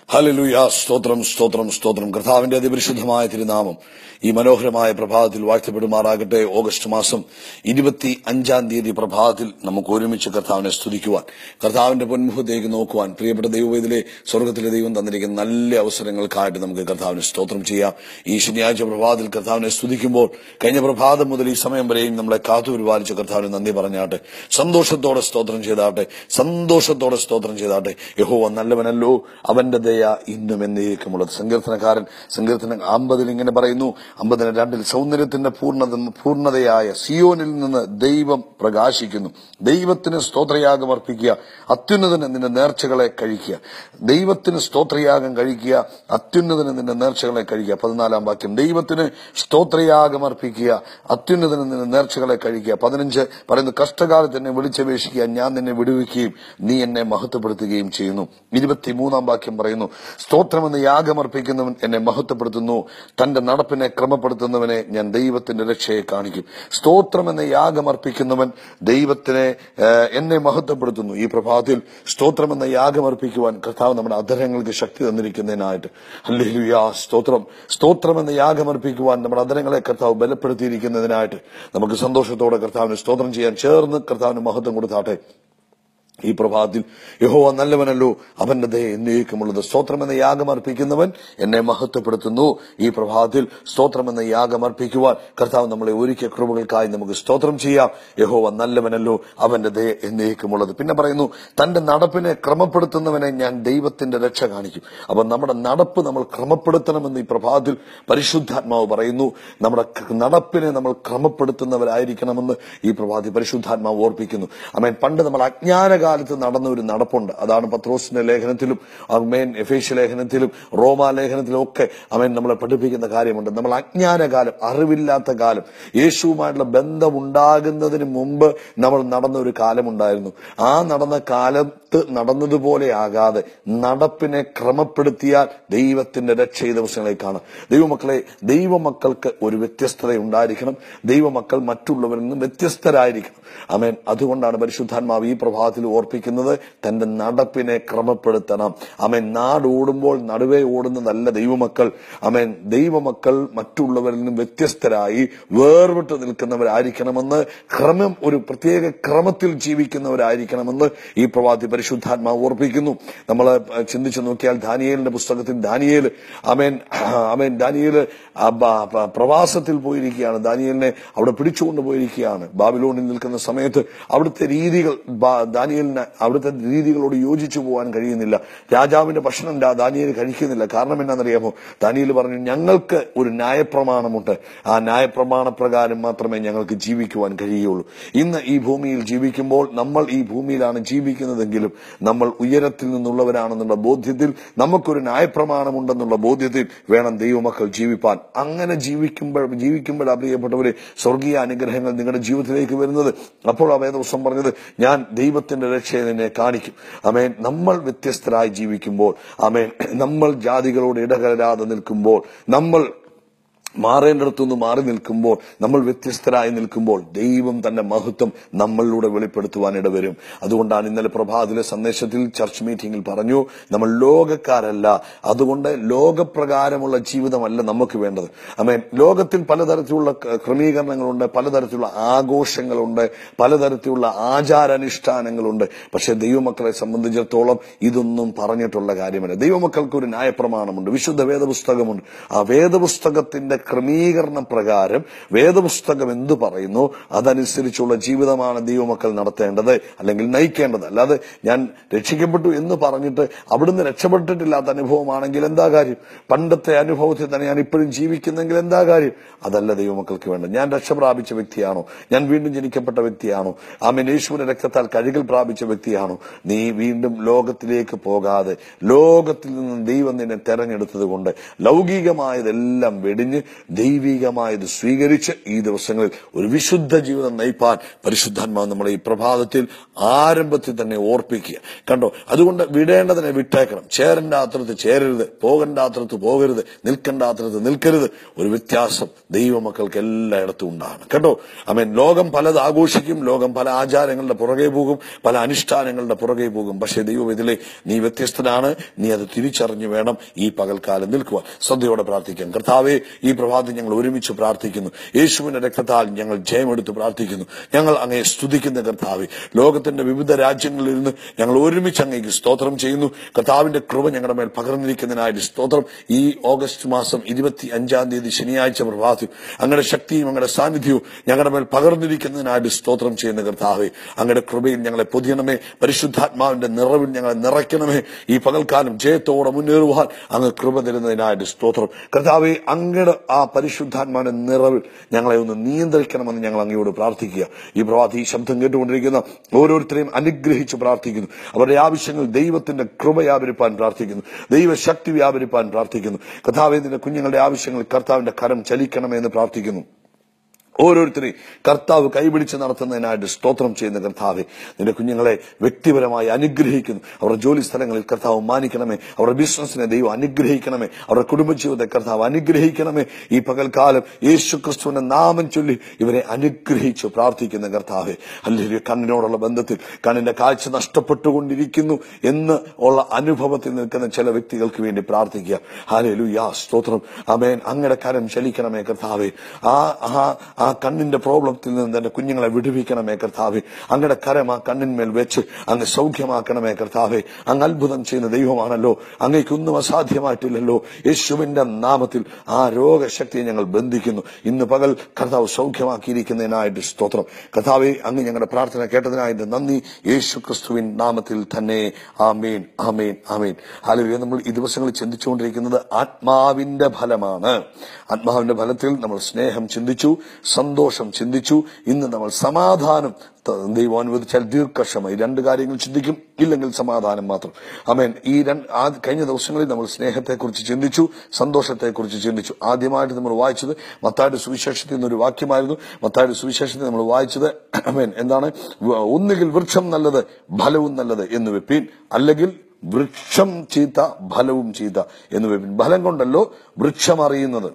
Hallelujah സ്തോത്രം സ്തോത്രം സ്തോത്രം കർത്താവിന്റെ അതിപരിശുദ്ധമായ തിരുനാമം ഈ മനോഹരമായ പ്രഭാതത്തിൽ വാഴ്ത്തപ്പെടുമാറാകട്ടെ ഓഗസ്റ്റ് മാസം ഇരുപത്തി അഞ്ചാം തീയതി പ്രഭാതത്തിൽ നമുക്ക് ഒരുമിച്ച് കർത്താവിനെ സ്തുതിക്കുവാൻ കർത്താവിന്റെ പൊന്മുഖത്തേക്ക് നോക്കുവാൻ പ്രിയപ്പെട്ട ദൈവവേദിലെ സ്വർഗത്തിലെ ദൈവം തന്നിരിക്കുന്ന നല്ല അവസരങ്ങൾക്കായിട്ട് നമുക്ക് കർത്താവിനെ സ്തോത്രം ചെയ്യാം ഈ ശനിയാഴ്ച പ്രഭാതത്തിൽ കർത്താവിനെ സ്തുതിക്കുമ്പോൾ കഴിഞ്ഞ പ്രഭാതം മുതൽ ഈ സമയം വരെയും നമ്മളെ കാത്തു പരിപാലിച്ച കർത്താവിന് നന്ദി പറഞ്ഞാട്ടെ സന്തോഷത്തോടെ സ്തോത്രം ചെയ്താട്ടെ സന്തോഷത്തോടെ സ്തോത്രം ചെയ്താട്ടെ യഹോവ നല്ലവനല്ലോ അവന്റെ ദയ ഇന്നും എന്നേക്കുമുള്ളത് സങ്കീർത്തനക്കാരൻ സങ്കീർത്തന അമ്പതിൽ ഇങ്ങനെ പറയുന്നു അമ്പതിന് രണ്ടിൽ സൗന്ദര്യത്തിന്റെ പൂർണ്ണത പൂർണ്ണതയായ സിയോനിൽ നിന്ന് ദൈവം പ്രകാശിക്കുന്നു ദൈവത്തിന് സ്തോത്രയാഗം അർപ്പിക്കുക അത്യുന്നതന് നിന്റെ നേർച്ചകളെ കഴിക്കുക ദൈവത്തിന് സ്തോത്രയാഗം കഴിക്കുക അത്യുന്നതന് നിന്റെ നേർച്ചകളെ കഴിക്കുക പതിനാലാം വാക്യം ദൈവത്തിന് സ്തോത്രയാഗം അർപ്പിക്കുക അത്യുന്നതന് നിന്റെ നേർച്ചകളെ കഴിക്കുക പതിനഞ്ച് പറയുന്നു കഷ്ടകാലത്ത് എന്നെ വിളിച്ചപേക്ഷിക്കുക ഞാൻ നിന്നെ വിടുവിക്കുകയും നീ എന്നെ മഹത്വപ്പെടുത്തുകയും ചെയ്യുന്നു ഇരുപത്തിമൂന്നാം വാക്യം പറയുന്നു സ്തോത്രമെന്ന് യാഗമർപ്പിക്കുന്നവൻ എന്നെ മഹത്വപ്പെടുത്തുന്നു തന്റെ നടപ്പിനെ ക്രമപ്പെടുത്തുന്നവനെ ഞാൻ ദൈവത്തിന്റെ രക്ഷയെ കാണിക്കും സ്തോത്രമെന്ന യാഗമർപ്പിക്കുന്നവൻ ദൈവത്തിനെ ഏഹ്, എന്നെ മഹത്വപ്പെടുത്തുന്നു ഈ പ്രഭാതത്തിൽ സ്തോത്രമെന്ന യാഗമർപ്പിക്കുവാൻ കർത്താവ് നമ്മുടെ അധരങ്ങൾക്ക് ശക്തി തന്നിരിക്കുന്നതിനായിട്ട് ഹല്ലേലൂയ സ്തോത്രം സ്തോത്രമെന്ന യാഗമർപ്പിക്കുവാൻ നമ്മുടെ അധരങ്ങളെ കർത്താവ് ബലപ്പെടുത്തിയിരിക്കുന്നതിനായിട്ട് നമുക്ക് സന്തോഷത്തോടെ കർത്താവിന് സ്തോത്രം ചെയ്യാൻ ചേർന്ന് കർത്താവിന് മഹത്വം കൊടുത്താട്ടെ ഈ പ്രഭാതത്തിൽ യഹോവ നല്ലവനല്ലോ അവന്റെ ദയ എന്നേക്കുമുള്ളത് സ്തോത്രമെന്ന യാഗം അർപ്പിക്കുന്നവൻ എന്നെ മഹത്വപ്പെടുത്തുന്നു ഈ പ്രഭാതത്തിൽ സ്തോത്രമെന്ന യാഗം അർപ്പിക്കുവാൻ കർത്താവ് നമ്മളെ ഒരുക്കിയ കൃപകൾക്കായി നമുക്ക് സ്തോത്രം ചെയ്യാം യഹോവ നല്ലവനല്ലോ അവന്റെ ദയ എന്നേക്കുമുള്ളത് പിന്നെ പറയുന്നു തന്റെ നടപ്പിനെ ക്രമപ്പെടുത്തുന്നവനെ ഞാൻ ദൈവത്തിന്റെ രക്ഷ കാണിക്കും അപ്പൊ നമ്മുടെ നടപ്പ് നമ്മൾ ക്രമപ്പെടുത്തണമെന്ന് ഈ പ്രഭാതത്തിൽ പരിശുദ്ധാത്മാവ് പറയുന്നു നമ്മുടെ ക- നടപ്പിനെ നമ്മൾ ക്രമപ്പെടുത്തുന്നവരായിരിക്കണമെന്ന് ഈ പ്രഭാതി പരിശുദ്ധാത്മാവ് ഓർപ്പിക്കുന്നു അമേൻ പണ്ട് നമ്മൾ അജ്ഞാനകാലത്ത് നടന്ന ഒരു നടപ്പുണ്ട് അതാണ് പത്രോസിന്റെ ലേഖനത്തിലും അമേൻ എഫേഷ്യ ലേഖനത്തിലും റോമാ ലേഖനത്തിലും ഒക്കെ അമേൻ നമ്മളെ പഠിപ്പിക്കുന്ന കാര്യമുണ്ട് നമ്മൾ അജ്ഞാനകാലം അറിവില്ലാത്ത കാലം യേശുവുമായിട്ടുള്ള ബന്ധം ഉണ്ടാകുന്നതിന് മുമ്പ് നമ്മൾ നടന്ന ഒരു കാലമുണ്ടായിരുന്നു ആ നടന്ന കാലത്ത് നടന്നതുപോലെ ആകാതെ നടപ്പിനെ ക്രമപ്പെടുത്തിയാൽ ദൈവത്തിന്റെ രക്ഷ ഈ ദിവസങ്ങളെ കാണാം ദൈവമക്കളെ ദൈവമക്കൾക്ക് ഒരു വ്യത്യസ്തത ഉണ്ടായിരിക്കണം ദൈവമക്കൾ മറ്റുള്ളവരിൽ നിന്നും വ്യത്യസ്തരായിരിക്കണം അമേൻ അതുകൊണ്ടാണ് പരിശുദ്ധാത്മാവ് ഈ പ്രഭാതത്തിൽ ഓർപ്പിക്കുന്നത് തന്റെ നടപ്പിനെ ക്രമപ്പെടുത്തണം അമേൻ നാടോടുമ്പോൾ നടുവേ ഓടുന്നതല്ല ദൈവമക്കൾ അമേൻ ദൈവമക്കൾ മറ്റുള്ളവരിൽ നിന്നും വ്യത്യസ്തരായി വേർവിട്ട് നിൽക്കുന്നവരായിരിക്കണമെന്ന് ക്രമം ഒരു പ്രത്യേക ക്രമത്തിൽ ജീവിക്കുന്നവരായിരിക്കണമെന്ന് ഈ പ്രഭാതി പരിശുദ്ധാത്മാവ് ഓർപ്പിക്കുന്നു നമ്മൾ ചിന്തിച്ചു നോക്കിയാൽ ദാനിയേലിന്റെ പുസ്തകത്തിൽ ദാനിയേൽ അമേൻ അമേൻ ദാനിയേല് ആ ബ- പ- പ്രവാസത്തിൽ പോയിരിക്കുകയാണ് ദാനിയേലിനെ അവിടെ പിടിച്ചുകൊണ്ട് പോയിരിക്കുകയാണ് ബാബിലോണിൽ നിൽക്കുന്ന സമയത്ത് അവിടുത്തെ രീതികൾ ബാ- ദാനിയേലിന് അവിടുത്തെ രീതികളോട് യോജിച്ചു പോകാൻ കഴിയുന്നില്ല രാജാവിന്റെ ഭക്ഷണം ദാ- ദാനിയേൽ കഴിക്കുന്നില്ല കാരണം എന്നാണെന്നറിയാമോ ദാനിയേൽ പറഞ്ഞു ഞങ്ങൾക്ക് ഒരു ന്യായപ്രമാണമുണ്ട് ആ ന്യായപ്രമാണ പ്രകാരം മാത്രമേ ഞങ്ങൾക്ക് ജീവിക്കുവാൻ കഴിയുള്ളൂ ഇന്ന് ഈ ഭൂമിയിൽ ജീവിക്കുമ്പോൾ നമ്മൾ ഈ ഭൂമിയിലാണ് ജീവിക്കുന്നതെങ്കിലും നമ്മൾ ഉയരത്തിൽ നിന്നുള്ളവരാണെന്നുള്ള ബോധ്യത്തിൽ നമുക്കൊരു ന്യായപ്രമാണമുണ്ടെന്നുള്ള ബോധ്യത്തിൽ വേണം ദൈവമക്കൾ ജീവിപ്പാൻ അങ്ങനെ ജീവിക്കുമ്പോൾ ജീവിക്കുമ്പോൾ പ്രിയപ്പെട്ടവരെ സ്വർഗീയ അനുഗ്രഹങ്ങൾ നിങ്ങളുടെ ജീവിതത്തിലേക്ക് വരുന്നത് അപ്പോൾ ആ വേദവസം പറഞ്ഞത് ഞാൻ ദൈവത്തിന്റെ രക്ഷയെ നിന്നെ കാണിക്കും അമേൻ നമ്മൾ വ്യത്യസ്തരായി ജീവിക്കുമ്പോൾ അമേൻ നമ്മൾ ജാതികളോട് ഇടകലരാതെ നിൽക്കുമ്പോൾ നമ്മൾ മാറേണ്ടിടത്തുനിന്ന് മാറി നിൽക്കുമ്പോൾ നമ്മൾ വ്യത്യസ്തരായി നിൽക്കുമ്പോൾ ദൈവം തന്റെ മഹത്വം നമ്മളിലൂടെ വെളിപ്പെടുത്തുവാൻ ഇടവരും അതുകൊണ്ടാണ് ഇന്നലെ പ്രഭാതിലെ സന്ദേശത്തിൽ ചർച്ച് മീറ്റിംഗിൽ പറഞ്ഞു നമ്മൾ ലോകക്കാരല്ല അതുകൊണ്ട് ലോകപ്രകാരമുള്ള ജീവിതമല്ല നമുക്ക് വേണ്ടത് അമേൻ ലോകത്തിൽ പലതരത്തിലുള്ള ക- ക്രമീകരണങ്ങളുണ്ട് പലതരത്തിലുള്ള ആഘോഷങ്ങളുണ്ട് പലതരത്തിലുള്ള ആചാരാനുഷ്ഠാനങ്ങളുണ്ട് പക്ഷെ ദൈവമക്കളെ സംബന്ധിച്ചിടത്തോളം ഇതൊന്നും പറഞ്ഞിട്ടുള്ള കാര്യമല്ല ദൈവമക്കൾക്ക് ഒരു ന്യായപ്രമാണമുണ്ട് വിശുദ്ധ വേദപുസ്തകമുണ്ട് ആ വേദപുസ്തകത്തിന്റെ ക്രമീകരണ പ്രകാരം വേദപുസ്തകം എന്തു പറയുന്നു അതനുസരിച്ചുള്ള ജീവിതമാണ് ദൈവമക്കൾ നടത്തേണ്ടത് അല്ലെങ്കിൽ നയിക്കേണ്ടത് അല്ലാതെ ഞാൻ രക്ഷിക്കപ്പെട്ടു എന്ന് പറഞ്ഞിട്ട് അവിടുന്ന് രക്ഷപ്പെട്ടിട്ടില്ലാത്ത അനുഭവമാണെങ്കിൽ എന്താ കാര്യം പണ്ടത്തെ അനുഭവത്തിൽ തന്നെ ഞാൻ ഇപ്പോഴും ജീവിക്കുന്നെങ്കിൽ എന്താ കാര്യം അതല്ല ദൈവമക്കൾക്ക് വേണ്ടത് ഞാൻ രക്ഷ പ്രാപിച്ച വ്യക്തിയാണോ ഞാൻ വീണ്ടും ജനിക്കപ്പെട്ട വ്യക്തിയാണോ ആമേൻ യേശുവിന്റെ രക്തത്താൽ കഴുകൽ പ്രാപിച്ച വ്യക്തിയാണോ നീ വീണ്ടും ലോകത്തിലേക്ക് പോകാതെ ലോകത്തിൽ നിന്ന് ദൈവം നിന്നെ തെരഞ്ഞെടുത്തത് കൊണ്ട് ലൗകികമായതെല്ലാം വെടിഞ്ഞ് ദൈവികമായത് സ്വീകരിച്ച് ഈ ദിവസങ്ങളിൽ ഒരു വിശുദ്ധ ജീവിതം നയിപ്പാൻ പരിശുദ്ധാത്മാവ് നമ്മളെ ഈ പ്രഭാതത്തിൽ ആരംഭത്തിൽ തന്നെ ഓർപ്പിക്കുക കണ്ടോ അതുകൊണ്ട് വിടേണ്ടതിനെ വിട്ടേക്കണം ചേരേണ്ട ആത്രത്ത് ചേരരുത് പോകേണ്ട ആത്രത്ത് പോകരുത് നിൽക്കേണ്ട ആത്രത്ത് നിൽക്കരുത് ഒരു വ്യത്യാസം ദൈവമക്കൾക്ക് എല്ലായിടത്തും ഉണ്ടാകണം കേട്ടോ അമേൻ ലോകം പലത് ആഘോഷിക്കും ലോകം പല ആചാരങ്ങളുടെ പുറകെ പോകും പല അനുഷ്ഠാനങ്ങളുടെ പുറകെ പോകും പക്ഷേ ദൈവം ഇതിലെ നീ വ്യത്യസ്തനാണ് നീ അത് തിരിച്ചറിഞ്ഞു വേണം ഈ പകൽക്കാലം നിൽക്കുവാൻ ശ്രദ്ധയോടെ പ്രാർത്ഥിക്കാം കർത്താവെ ഈ പ്രഭാതം ഞങ്ങൾ ഒരുമിച്ച് പ്രാർത്ഥിക്കുന്നു യേശുവിന്റെ രക്തത്താൽ ഞങ്ങൾ ജയമെടുത്ത് പ്രാർത്ഥിക്കുന്നു ഞങ്ങൾ അങ്ങയെ സ്തുതിക്കുന്ന കർത്താവെ ലോകത്തിന്റെ വിവിധ രാജ്യങ്ങളിൽ നിന്ന് ഞങ്ങൾ ഒരുമിച്ച് അങ്ങേക്ക് സ്തോത്രം ചെയ്യുന്നു കർത്താവിന്റെ കൃപ ഞങ്ങളുടെ മേൽ പകർന്നിരിക്കുന്നതിനായിട്ട് സ്തോത്രം ഈ ഓഗസ്റ്റ് മാസം ഇരുപത്തി അഞ്ചാം തീയതി ശനിയാഴ്ച പ്രഭാതത്തിൽ അങ്ങയുടെ ശക്തിയും അങ്ങയുടെ സാന്നിധ്യവും ഞങ്ങളുടെ മേൽ പകർന്നിരിക്കുന്നതിനായിട്ട് സ്തോത്രം ചെയ്യുന്ന കർത്താവെ അങ്ങയുടെ കൃപയിൽ ഞങ്ങളെ പൊതിയണമേ പരിശുദ്ധാത്മാവിന്റെ നിറവിൽ ഞങ്ങളെ നിറയ്ക്കണമേ ഈ പകൽക്കാലം ജയത്തോടെ മുന്നേറുവാൻ അങ്ങ് കൃപ തരുന്നതിനായിട്ട് സ്തോത്രം കർത്താവെ അങ്ങയുടെ ആ പരിശുദ്ധാത്മാവിന്റെ നിറവിൽ ഞങ്ങളെ ഒന്ന് നിയന്ത്രിക്കണമെന്ന് ഞങ്ങൾ അങ്ങയോട് പ്രാർത്ഥിക്കുക ഈ പ്രഭാതി ഈ ശബ്ദം കേട്ടുകൊണ്ടിരിക്കുന്ന ഓരോരുത്തരെയും അനുഗ്രഹിച്ച് പ്രാർത്ഥിക്കുന്നു അവരുടെ ആവശ്യങ്ങൾ ദൈവത്തിന്റെ കൃപ വ്യാപരിപ്പാൻ പ്രാർത്ഥിക്കുന്നു ദൈവശക്തി വ്യാപരിപ്പാൻ പ്രാർത്ഥിക്കുന്നു കർത്താവെ നിന്റെ കുഞ്ഞുങ്ങളുടെ ആവശ്യങ്ങൾ കർത്താവിന്റെ കരം ചലിക്കണമെന്ന് പ്രാർത്ഥിക്കുന്നു ഓരോരുത്തരെയും കർത്താവ് കൈപിടിച്ച് നടത്തുന്നതിനായിട്ട് സ്തോത്രം ചെയ്യുന്ന കർത്താവെ നിന്റെ കുഞ്ഞുങ്ങളെ വ്യക്തിപരമായി അനുഗ്രഹിക്കുന്നു അവരുടെ ജോലി സ്ഥലങ്ങളിൽ കർത്താവ് മാനിക്കണമേ അവരുടെ ബിസിനസ്സിനെ ദൈവം അനുഗ്രഹിക്കണമേ അവരുടെ കുടുംബജീവിതത്തെ കർത്താവ് അനുഗ്രഹിക്കണമേ ഈ പകൽക്കാലം യേശു ക്രിസ്തുവിന്റെ നാമം ചൊല്ലി ഇവരെ അനുഗ്രഹിച്ചു പ്രാർത്ഥിക്കുന്ന കർത്താവെ അല്ലെങ്കിൽ കണ്ണിനോടുള്ള ബന്ധത്തിൽ കണ്ണിന്റെ കാഴ്ച നഷ്ടപ്പെട്ടുകൊണ്ടിരിക്കുന്നു എന്ന് ഉള്ള അനുഭവത്തിൽ നിൽക്കുന്ന ചില വ്യക്തികൾക്ക് വേണ്ടി പ്രാർത്ഥിക്കുക ഹാലേലു യാ സ്തോത്രം അമേൻ അങ്ങയുടെ കരം ചലിക്കണമേ കർത്താവെ ആ ആ ആ കണ്ണിന്റെ പ്രോബ്ലത്തിൽ നിന്ന് എന്റെ കുഞ്ഞുങ്ങളെ വിടുവിക്കണമേ കർത്താവെ അങ്ങയുടെ കരം ആ കണ്ണിന്മേൽ വെച്ച് അങ്ങ് സൗഖ്യമാക്കണമേ കർത്താവെ അങ്ങ് അത്ഭുതം ചെയ്യുന്ന ദൈവമാണല്ലോ അങ്ങേക്കൊന്നും അസാധ്യമായിട്ടില്ലല്ലോ യേശുവിന്റെ നാമത്തിൽ ആ രോഗശക്തിയെ ഞങ്ങൾ ബന്ധിക്കുന്നു ഇന്ന് പകൽ കർത്താവ് സൗഖ്യമാക്കിയിരിക്കുന്നതിനായിട്ട് സ്തോത്രം കർത്താവെ അങ്ങ് ഞങ്ങളുടെ പ്രാർത്ഥന കേട്ടതിനായിട്ട് നന്ദി യേശു ക്രിസ്തുവിൻ നാമത്തിൽ തന്നെ ആമേൻ ആമേൻ ആമേൻ ഹാലലുയ നമ്മൾ ഈ ദിവസങ്ങളിൽ ചിന്തിച്ചുകൊണ്ടിരിക്കുന്നത് ആത്മാവിന്റെ ഫലമാണ് ആത്മാവിന്റെ ഫലത്തിൽ നമ്മൾ സ്നേഹം ചിന്തിച്ചു സന്തോഷം ചിന്തിച്ചു ഇന്ന് നമ്മൾ സമാധാനം ത- ദൈവം അനുവദിച്ചാൽ ദീർഘക്ഷമ ഈ രണ്ട് കാര്യങ്ങൾ ചിന്തിക്കും ഇല്ലെങ്കിൽ സമാധാനം മാത്രം അമേൻ ഈ രണ്ട് ആ കഴിഞ്ഞ ദിവസങ്ങളിൽ നമ്മൾ സ്നേഹത്തെക്കുറിച്ച് ചിന്തിച്ചു സന്തോഷത്തെക്കുറിച്ച് ചിന്തിച്ചു ആദ്യമായിട്ട് നമ്മൾ വായിച്ചത് മത്തായുടെ സുവിശേഷത്തിൽ നിന്നൊരു വാക്യമായിരുന്നു മത്തായുടെ സുവിശേഷത്തിൽ നമ്മൾ വായിച്ചത് അമേൻ എന്താണ് വ- ഒന്നുകിൽ വൃക്ഷം നല്ലത് ഫലവും നല്ലത് എന്ന് വെപ്പീൻ അല്ലെങ്കിൽ വൃക്ഷം ചീത്ത ഫലവും ചീത്ത എന്ന് വെപ്പീൻ ഫലം കൊണ്ടല്ലോ വൃക്ഷം അറിയുന്നത്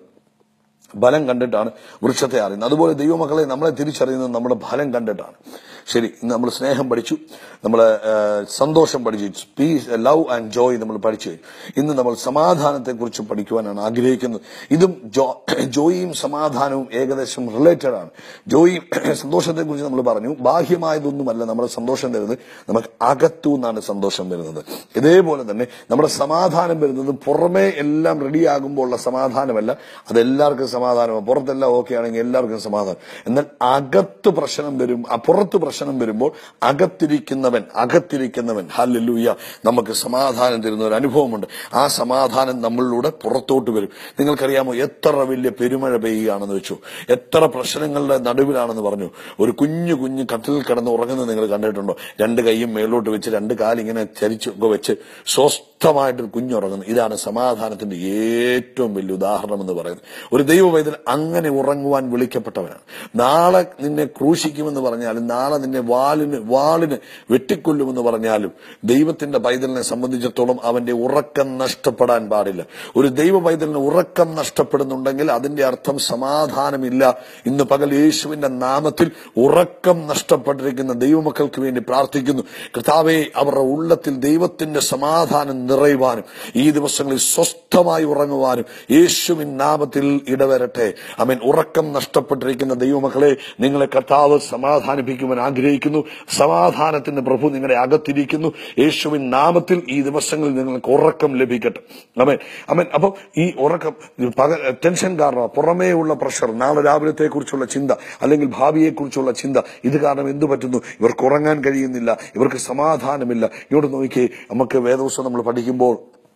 ഫലം കണ്ടിട്ടാണ് വൃക്ഷത്തെ അറിയുന്നത് അതുപോലെ ദൈവമക്കളെ നമ്മളെ തിരിച്ചറിയുന്നത് നമ്മുടെ ഫലം കണ്ടിട്ടാണ് ശരി ഇന്ന് നമ്മൾ സ്നേഹം പഠിച്ചു നമ്മൾ സന്തോഷം പഠിച്ചു പീസ് ലവ് ആൻഡ് ജോയ് നമ്മൾ പഠിച്ചു കഴിഞ്ഞു. ഇന്ന് നമ്മൾ സമാധാനത്തെക്കുറിച്ച് പഠിക്കുവാനാണ് ആഗ്രഹിക്കുന്നത് ഇതും ജോ- ജോയിയും സമാധാനവും ഏകദേശം റിലേറ്റഡ് ആണ് ജോയിയും സന്തോഷത്തെക്കുറിച്ച് നമ്മൾ പറഞ്ഞു ബാഹ്യമായതൊന്നുമല്ല നമ്മുടെ സന്തോഷം തരുന്നത് നമുക്ക് അകത്തു നിന്നാണ് സന്തോഷം വരുന്നത് ഇതേപോലെ തന്നെ നമ്മുടെ സമാധാനം വരുന്നത് പുറമേ എല്ലാം റെഡിയാകുമ്പോൾ ഉള്ള സമാധാനമല്ല അതെല്ലാവർക്കും സമാധാനമാണ് പുറത്തെല്ലാം ഓക്കെ ആണെങ്കിൽ എല്ലാവർക്കും സമാധാനം എന്നാൽ അകത്ത് പ്രശ്നം വരും ആ പുറത്ത് പ്രശ്നം വരുമ്പോൾ അകത്തിരിക്കുന്നവൻ അകത്തിരിക്കുന്നവൻ ഹല്ലേലൂയ നമുക്ക് സമാധാനം തരുന്ന ഒരു അനുഭവമുണ്ട് ആ സമാധാനം നമ്മളിലൂടെ പുറത്തോട്ട് വരും നിങ്ങൾക്കറിയാമോ എത്ര വലിയ പെരുമഴ പെയ്യുകയാണെന്ന് വെച്ചു എത്ര പ്രശ്നങ്ങളുടെ നടുവിലാണെന്ന് പറഞ്ഞു ഒരു കുഞ്ഞു കുഞ്ഞു കട്ടിൽ കിടന്ന് ഉറങ്ങുന്നത് നിങ്ങൾ കണ്ടിട്ടുണ്ടോ രണ്ട് കൈയും മേലോട്ട് വെച്ച് രണ്ട് കാലിങ്ങനെ ചരിച്ചു ഒക്കെ വെച്ച് സ്വസ്ഥമായിട്ട് ഒരു കുഞ്ഞുറങ്ങുന്നു ഇതാണ് സമാധാനത്തിന്റെ ഏറ്റവും വലിയ ഉദാഹരണം എന്ന് പറയുന്നത് ഒരു ദൈവ പൈതൽ അങ്ങനെ ഉറങ്ങുവാൻ വിളിക്കപ്പെട്ടവനാണ് നാളെ നിന്നെ ക്രൂശിക്കുമെന്ന് പറഞ്ഞാലും നാളെ നിന്നെ വാളിന് വാളിന് വെട്ടിക്കൊല്ലുമെന്ന് പറഞ്ഞാലും ദൈവത്തിന്റെ പൈതലിനെ സംബന്ധിച്ചിടത്തോളം അവന്റെ ഉറക്കം നഷ്ടപ്പെടാൻ പാടില്ല ഒരു ദൈവ പൈതലിന് ഉറക്കം നഷ്ടപ്പെടുന്നുണ്ടെങ്കിൽ അതിന്റെ അർത്ഥം സമാധാനമില്ല ഇന്ന് പകൽ യേശുവിന്റെ നാമത്തിൽ ഉറക്കം നഷ്ടപ്പെട്ടിരിക്കുന്ന ദൈവമക്കൾക്ക് വേണ്ടി പ്രാർത്ഥിക്കുന്നു കർത്താവെ അവരുടെ ഉള്ളത്തിൽ ദൈവത്തിന്റെ സമാധാനം നിറയുവാനും ഈ ദിവസങ്ങളിൽ സ്വസ്ഥമായി ഉറങ്ങുവാനും യേശുവിൻ നാമത്തിൽ ഇടവരട്ടെ അവൻ ഉറക്കം നഷ്ടപ്പെട്ടിരിക്കുന്ന ദൈവമക്കളെ നിങ്ങളെ കർത്താവ് സമാധാനിപ്പിക്കുവാൻ ആഗ്രഹിക്കുന്നു സമാധാനത്തിന്റെ പ്രഭു നിങ്ങളുടെ അകത്തിരിക്കുന്നു യേശുവിൻ നാമത്തിൽ ഈ ദിവസങ്ങളിൽ നിങ്ങൾക്ക് ഉറക്കം ലഭിക്കട്ടെ അമേൻ അമേൻ അപ്പൊ ഈ ഉറക്കം പക ടെൻഷൻ കാരണം പുറമേ ഉള്ള പ്രഷർ നാളെ രാവിലത്തെ കുറിച്ചുള്ള ചിന്ത അല്ലെങ്കിൽ ഭാവിയെ കുറിച്ചുള്ള ചിന്ത ഇത് കാരണം എന്തു പറ്റുന്നു ഇവർക്ക് ഉറങ്ങാൻ കഴിയുന്നില്ല ഇവർക്ക് സമാധാനമില്ല ഇങ്ങോട്ട് നോക്കിയേ നമുക്ക് വേദവസം നമ്മൾ പഠിക്കുമ്പോൾ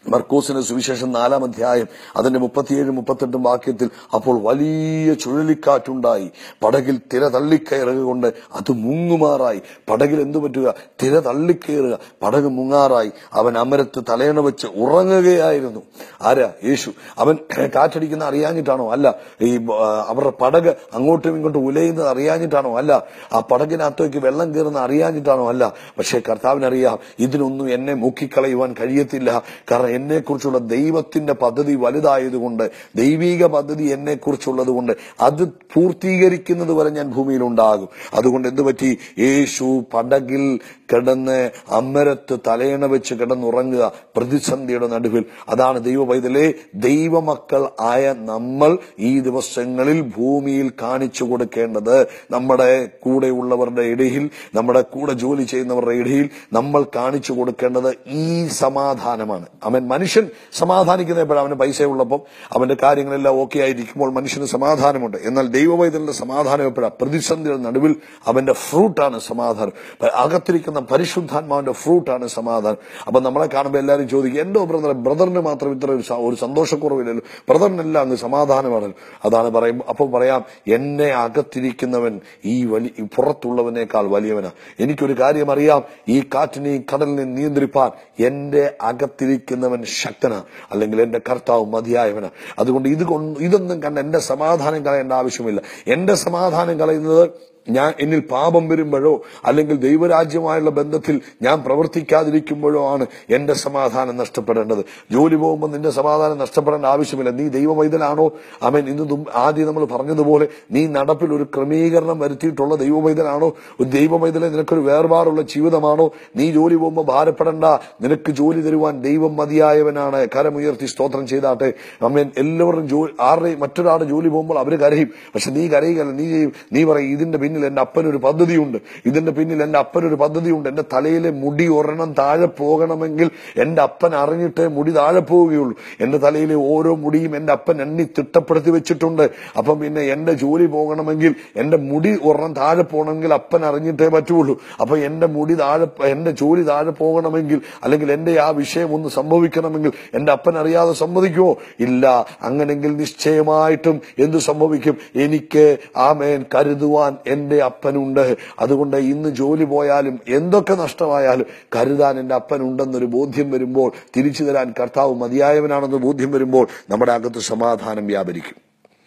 മർക്കോസിന്റെ സുവിശേഷം നാലാം അധ്യായം അതിന്റെ മുപ്പത്തിയേഴ് മുപ്പത്തെട്ടും വാക്യത്തിൽ അപ്പോൾ വലിയ ചുഴലിക്കാറ്റുണ്ടായി പടകിൽ തിര തള്ളിക്കയറുക കൊണ്ട് അത് മുങ്ങുമാറായി പടകിൽ എന്തു പറ്റുക തിര തള്ളിക്കയറുക പടക് മുങ്ങാറായി അവൻ അമരത്ത് തലയണ വെച്ച് ഉറങ്ങുകയായിരുന്നു ആരാ യേശു അവൻ കാറ്റടിക്കുന്ന അറിയാഞ്ഞിട്ടാണോ അല്ല ഈ ആ, അവരുടെ പടക് അങ്ങോട്ടും ഇങ്ങോട്ടും ഉലയുന്നത് അറിയാഞ്ഞിട്ടാണോ അല്ല ആ പടകിനകത്തേക്ക് വെള്ളം കയറുന്ന അറിയാഞ്ഞിട്ടാണോ അല്ല പക്ഷേ കർത്താവിനറിയാം ഇതിനൊന്നും എന്നെ മുക്കിക്കളയുവാൻ കഴിയത്തില്ല കാരണം എന്നെ കുറിച്ചുള്ള ദൈവത്തിന്റെ പദ്ധതി വലുതായതുകൊണ്ട് ദൈവീക പദ്ധതി എന്നെ കുറിച്ചുള്ളത് കൊണ്ട് അത് പൂർത്തീകരിക്കുന്നത് വരെ ഞാൻ ഭൂമിയിൽ ഉണ്ടാകും അതുകൊണ്ട് എന്ത് പറ്റി യേശു പടകിൽ കിടന്ന് അമ്മരത്ത് തലയണ വെച്ച് കിടന്നുറങ്ങുക പ്രതിസന്ധിയുടെ നടുവിൽ അതാണ് ദൈവ പൈതലെ ദൈവമക്കൾ ആയ നമ്മൾ ഈ ദിവസങ്ങളിൽ ഭൂമിയിൽ കാണിച്ചു കൊടുക്കേണ്ടത് നമ്മുടെ കൂടെയുള്ളവരുടെ ഇടയിൽ നമ്മുടെ കൂടെ ജോലി ചെയ്യുന്നവരുടെ ഇടയിൽ നമ്മൾ കാണിച്ചു കൊടുക്കേണ്ടത് ഈ സമാധാനമാണ് അവൻ മനുഷ്യൻ സമാധാനിക്കുന്ന എപ്പോഴും അവന് പൈസ ഉള്ളപ്പം അവന്റെ കാര്യങ്ങളെല്ലാം ഓക്കെ ആയിരിക്കുമ്പോൾ മനുഷ്യന് സമാധാനമുണ്ട് എന്നാൽ ദൈവവൈദ്യന്റെ സമാധാനം എപ്പോഴാണ് പ്രതിസന്ധിയുടെ നടുവിൽ അവന്റെ ഫ്രൂട്ടാണ് സമാധാനം അകത്തിരിക്കുന്ന പരിശുദ്ധാത്മാവിന്റെ ഫ്രൂട്ടാണ് സമാധാനം അപ്പൊ നമ്മളെ കാണുമ്പോൾ എല്ലാവരും ചോദിക്കും എന്തോ ബ്രദർ ബ്രദറിന് മാത്രം ഇത്ര ഒരു സ- ഒരു സന്തോഷക്കുറവില്ലല്ലോ ബ്രദറിനെല്ലാം അങ്ങ് സമാധാനമാണല്ലോ അതാണ് പറയും അപ്പോൾ പറയാം എന്നെ അകത്തിരിക്കുന്നവൻ ഈ വലി ഈ പുറത്തുള്ളവനേക്കാൾ വലിയവനാ എനിക്കൊരു കാര്യം അറിയാം ഈ കാറ്റിനെയും കടലിനെയും നിയന്ത്രിപ്പാൻ എന്റെ അകത്തിരിക്കുന്നവൻ ശക്തനാ അല്ലെങ്കിൽ എന്റെ കർത്താവ് മതിയായവനാ അതുകൊണ്ട് ഇത് കൊണ്ട് ഇതൊന്നും കണ്ട് എന്റെ സമാധാനം കളയേണ്ട ആവശ്യമില്ല എന്റെ സമാധാനം കളയുന്നത് ഞാൻ എന്നിൽ പാപം വരുമ്പോഴോ അല്ലെങ്കിൽ ദൈവരാജ്യമായുള്ള ബന്ധത്തിൽ ഞാൻ പ്രവർത്തിക്കാതിരിക്കുമ്പോഴോ ആണ് എന്റെ സമാധാനം നഷ്ടപ്പെടേണ്ടത് ജോലി പോകുമ്പോൾ നിന്റെ സമാധാനം നഷ്ടപ്പെടേണ്ട ആവശ്യമില്ല നീ ദൈവവൈതലാണോ അവൻ ഇന്ന് തും- ആദ്യം നമ്മൾ പറഞ്ഞതുപോലെ നീ നടപ്പിൽ ഒരു ക്രമീകരണം വരുത്തിയിട്ടുള്ള ദൈവവൈതലാണോ ഒരു ദൈവവൈതലെ നിനക്കൊരു വേർപാടുള്ള ജീവിതമാണോ നീ ജോലി പോകുമ്പോൾ ഭാരപ്പെടേണ്ട നിനക്ക് ജോലി തരുവാൻ ദൈവം മതിയായവനാണ് കരമുയർത്തി സ്തോത്രം ചെയ്താട്ടെ അമ്മേൻ എല്ലാവരും ജോലി ആരുടെയും മറ്റൊരാളുടെ ജോലി പോകുമ്പോൾ അവര് കരയും പക്ഷെ നീ കരയുകയല്ല നീ ചെയ്യും നീ പറയും ഇതിന്റെ പിന്നിൽ എന്റെ അപ്പനൊരു പദ്ധതിയുണ്ട് ഇതിന്റെ പിന്നിൽ എന്റെ അപ്പനൊരു പദ്ധതിയുണ്ട് എന്റെ തലയിലെ മുടി ഒരെണ്ണം താഴെ പോകണമെങ്കിൽ എന്റെ അപ്പൻ അറിഞ്ഞിട്ടേ മുടി താഴെ പോവുകയുള്ളൂ എന്റെ തലയിലെ ഓരോ മുടിയും എന്റെ അപ്പൻ എണ്ണി തിട്ടപ്പെടുത്തി വെച്ചിട്ടുണ്ട് അപ്പം പിന്നെ എന്റെ ജോലി പോകണമെങ്കിൽ എന്റെ മുടി ഒരെണ്ണം താഴെ പോകണമെങ്കിൽ അപ്പൻ അറിഞ്ഞിട്ടേ പറ്റുള്ളൂ അപ്പൊ എന്റെ മുടി താഴെ എന്റെ ജോലി താഴെ പോകണമെങ്കിൽ അല്ലെങ്കിൽ എന്റെ ആ വിഷയം ഒന്ന് സംഭവിക്കണമെങ്കിൽ എന്റെ അപ്പൻ അറിയാതെ സമ്മതിക്കുമോ ഇല്ല അങ്ങനെങ്കിൽ നിശ്ചയമായിട്ടും എന്ത് സംഭവിക്കും എനിക്ക് ആമേൻ കരുതുവാൻ എന്റെ അപ്പനുണ്ട് അതുകൊണ്ട് ഇന്ന് ജോലി പോയാലും എന്തൊക്കെ നഷ്ടമായാലും കരുതാൻ എന്റെ അപ്പനുണ്ടെന്നൊരു ബോധ്യം വരുമ്പോൾ തിരിച്ചു തരാൻ കർത്താവ് മതിയായവനാണെന്ന് ബോധ്യം വരുമ്പോൾ നമ്മുടെ അകത്ത് സമാധാനം വ്യാപരിക്കും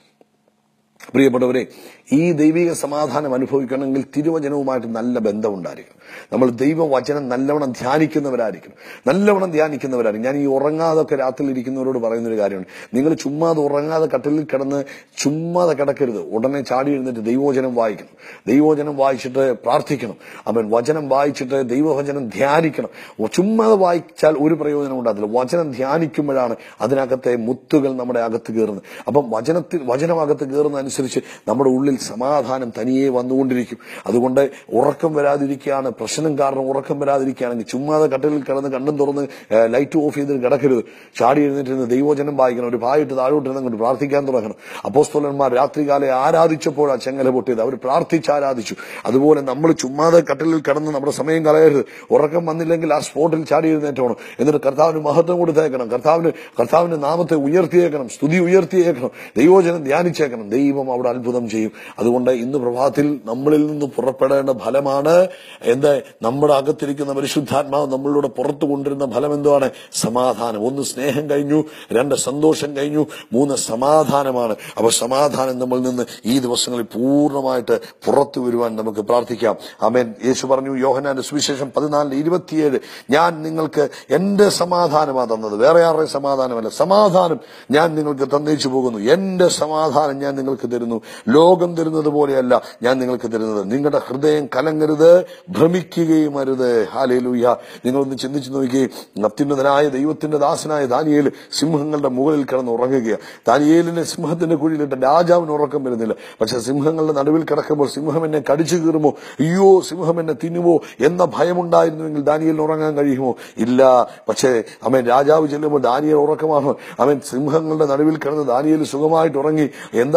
പ്രിയപ്പെട്ടവരെ ഈ ദൈവിക സമാധാനം അനുഭവിക്കണമെങ്കിൽ തിരുവചനവുമായിട്ട് നല്ല ബന്ധമുണ്ടായിരിക്കണം നമ്മൾ ദൈവവചനം നല്ലവണ്ണം ധ്യാനിക്കുന്നവരായിരിക്കണം നല്ലവണ്ണം ധ്യാനിക്കുന്നവരായിരിക്കും ഞാൻ ഈ ഉറങ്ങാതൊക്കെ രാത്രിയിൽ ഇരിക്കുന്നവരോട് പറയുന്നൊരു കാര്യമാണ് നിങ്ങൾ ചുമ്മാതെ ഉറങ്ങാതെ കട്ടിലിൽ കിടന്ന് ചുമ്മാതെ കിടക്കരുത് ഉടനെ ചാടി എഴുന്നിട്ട് ദൈവവചനം വായിക്കണം ദൈവവചനം വായിച്ചിട്ട് പ്രാർത്ഥിക്കണം അവൻ വചനം വായിച്ചിട്ട് ദൈവവചനം ധ്യാനിക്കണം ചുമ്മാതെ വായിച്ചാൽ ഒരു പ്രയോജനം ഉണ്ടാകത്തില്ല വചനം ധ്യാനിക്കുമ്പോഴാണ് അതിനകത്തെ മുത്തുകൾ നമ്മുടെ അകത്ത് കയറുന്നത് അപ്പം വചനത്തിൽ വചനം അകത്ത് കയറുന്നതനുസരിച്ച് നമ്മുടെ ഉള്ളിൽ സമാധാനം തനിയെ വന്നുകൊണ്ടിരിക്കും അതുകൊണ്ട് ഉറക്കം വരാതിരിക്കുകയാണ് പ്രശ്നം കാരണം ഉറക്കം വരാതിരിക്കുകയാണെങ്കിൽ ചുമ്മാതെ കട്ടിലിൽ കിടന്ന് കണ്ടും തുറന്ന് ഏഹ്, ലൈറ്റ് ഓഫ് ചെയ്ത് കിടക്കരുത് ചാടി എഴുന്നേറ്റിരുന്ന് ദൈവവചനം വായിക്കണം ഒരു പായിട്ട് താഴോട്ടിരുന്ന് അങ്ങോട്ട് പ്രാർത്ഥിക്കാൻ തുടങ്ങണം അപ്പോസ്തോലന്മാർ രാത്രികാലെ ആരാധിച്ചപ്പോഴാണ് ചെങ്ങല പൊട്ടിയത് അവർ പ്രാർത്ഥിച്ച് ആരാധിച്ചു അതുപോലെ നമ്മൾ ചുമ്മാതെ കട്ടിലിൽ കിടന്ന് നമ്മുടെ സമയം കളയരുത് ഉറക്കം വന്നില്ലെങ്കിൽ ആ സ്പോട്ടിൽ ചാടി എഴുന്നേറ്റോണം എന്നിട്ട് കർത്താവിന് മഹത്വം കൊടുത്തേക്കണം കർത്താവിന് കർത്താവിന്റെ നാമത്തെ ഉയർത്തിയേക്കണം സ്തുതി ഉയർത്തിയേക്കണം ദൈവോചനം ധ്യാനിച്ചേക്കണം ദൈവം അവിടെ അത്ഭുതം ചെയ്യും അതുകൊണ്ട് ഇന്ന് പ്രഭാതത്തിൽ നമ്മളിൽ നിന്ന് പുറപ്പെടേണ്ട ഫലമാണ് എന്ത് നമ്മുടെ അകത്തിരിക്കുന്ന പരിശുദ്ധാത്മാവ് നമ്മളിലൂടെ പുറത്തു കൊണ്ടിരുന്ന ഫലം എന്തുവാണ് സമാധാനം ഒന്ന് സ്നേഹം കഴിഞ്ഞു രണ്ട് സന്തോഷം കഴിഞ്ഞു മൂന്ന് സമാധാനമാണ് അപ്പൊ സമാധാനം നമ്മളിൽ നിന്ന് ഈ ദിവസങ്ങളിൽ പൂർണ്ണമായിട്ട് പുറത്തു വരുവാൻ നമുക്ക് പ്രാർത്ഥിക്കാം അമേൻ യേശു പറഞ്ഞു യോഹനാന്റെ സുവിശേഷം പതിനാലിന് ഇരുപത്തിയേഴ് ഞാൻ നിങ്ങൾക്ക് എന്റെ സമാധാനമാണ് തന്നത് വേറെ ആരുടെ സമാധാനമല്ല സമാധാനം ഞാൻ നിങ്ങൾക്ക് തന്നേച്ചു പോകുന്നു എന്റെ സമാധാനം ഞാൻ നിങ്ങൾക്ക് തരുന്നു ലോകം തരുന്നത് പോലെയല്ല ഞാൻ നിങ്ങൾക്ക് തരുന്നത് നിങ്ങളുടെ ഹൃദയം കലങ്ങരുത് ഭ്രമിക്കുകയും അരുത് ഹാലേലൂയ നിങ്ങളൊന്ന് ചിന്തിച്ചു നോക്കുകയും അത്യുന്നതനായ ദൈവത്തിന്റെ ദാസനായ ദാനിയേൽ സിംഹങ്ങളുടെ മുകളിൽ കിടന്ന് ഉറങ്ങുകയാണ് ദാനിയേലിനെ സിംഹത്തിന്റെ കുഴിയിലിട്ട് രാജാവിന് ഉറക്കം വരുന്നില്ല പക്ഷെ സിംഹങ്ങളുടെ നടുവിൽ കിടക്കുമ്പോൾ സിംഹം എന്നെ കടിച്ചു കീറുമോ അയ്യോ സിംഹം എന്നെ തിന്നുമോ എന്ന ഭയമുണ്ടായിരുന്നുവെങ്കിൽ ദാനിയേലിന് ഉറങ്ങാൻ കഴിയുമോ ഇല്ല പക്ഷേ അവൻ രാജാവ് ചെല്ലുമ്പോൾ ദാനിയേൽ ഉറക്കമാണോ അവൻ സിംഹങ്ങളുടെ നടുവിൽ കിടന്ന് ദാനിയേൽ സുഖമായിട്ട് ഉറങ്ങി എന്താ അതിന്റെ അർത്ഥം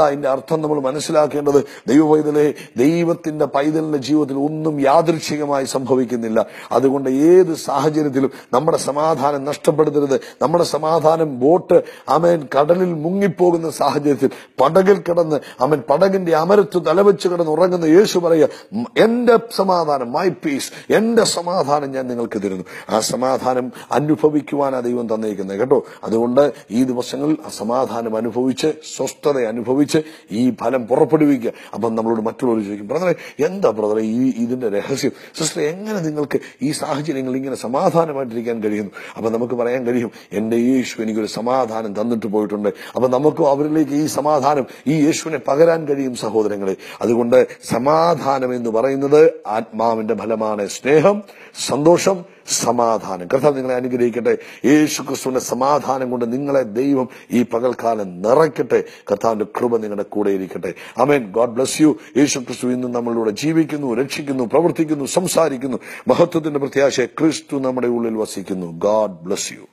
അർത്ഥം നമ്മൾ മനസ്സിലാക്കേണ്ടത് ദൈവപൈതലെ ദൈവത്തിന്റെ പൈതലിന്റെ ജീവിതത്തിൽ ഒന്നും യാദൃച്ഛികമായി സംഭവിക്കുന്നില്ല അതുകൊണ്ട് ഏത് സാഹചര്യത്തിലും നമ്മുടെ സമാധാനം നഷ്ടപ്പെടുത്തരുത് നമ്മുടെ സമാധാനം ബോട്ട് അമേൻ കടലിൽ മുങ്ങിപ്പോകുന്ന സാഹചര്യത്തിൽ പടകിൽ കിടന്ന് അവൻ പടകിന്റെ അമരത്ത് തലവെച്ച് കിടന്ന് ഉറങ്ങുന്ന യേശു പറയുക "ഉം, എന്റെ സമാധാനം മൈ പീസ് എന്റെ സമാധാനം ഞാൻ നിങ്ങൾക്ക് തരുന്നു ആ സമാധാനം അനുഭവിക്കുവാനാ ദൈവം തന്നേക്കുന്നത് കേട്ടോ അതുകൊണ്ട് ഈ ദിവസങ്ങളിൽ ആ സമാധാനം അനുഭവിച്ച് സ്വസ്ഥത അനുഭവിച്ച് ഈ ഫലം പുറപ്പെടുവിക്കുക അപ്പം നമ്മളോട് മറ്റുള്ളവർ ചോദിക്കും ബ്രദറെ എന്താ ബ്രദറെ ഈ ഇതിന്റെ രഹസ്യം സിസ്റ്റർ എങ്ങനെ നിങ്ങൾക്ക് ഈ സാഹചര്യങ്ങളിൽ ഇങ്ങനെ സമാധാനമായിട്ടിരിക്കാൻ കഴിയുന്നു അപ്പൊ നമുക്ക് പറയാൻ കഴിയും എന്റെ യേശു എനിക്കൊരു സമാധാനം തന്നിട്ട് പോയിട്ടുണ്ട് അപ്പൊ നമുക്കും അവരിലേക്ക് ഈ സമാധാനം ഈ യേശുവിനെ പകരാൻ കഴിയും സഹോദരങ്ങളെ അതുകൊണ്ട് സമാധാനം എന്ന് പറയുന്നത് ആത്മാവിന്റെ ഫലമാണ് സ്നേഹം സന്തോഷം സമാധാനം കർത്താവ് നിങ്ങളെ അനുഗ്രഹിക്കട്ടെ യേശു ക്രിസ്തുവിന്റെ സമാധാനം കൊണ്ട് നിങ്ങളെ ദൈവം ഈ പകൽക്കാലം നിറയ്ക്കട്ടെ കർത്താവിന്റെ കൃപ നിങ്ങളുടെ കൂടെ ഇരിക്കട്ടെ amen God bless you Yesu Kristu ഇന്ന് നമ്മളിലൂടെ ജീവിക്കുന്നു രക്ഷിക്കുന്നു പ്രവർത്തിക്കുന്നു സംസാരിക്കുന്നു മഹത്വത്തിന്റെ പ്രത്യാശ ക്രിസ്തു നമ്മുടെ ഉള്ളിൽ വസിക്കുന്നു ഗോഡ് ബ്ലസ് യു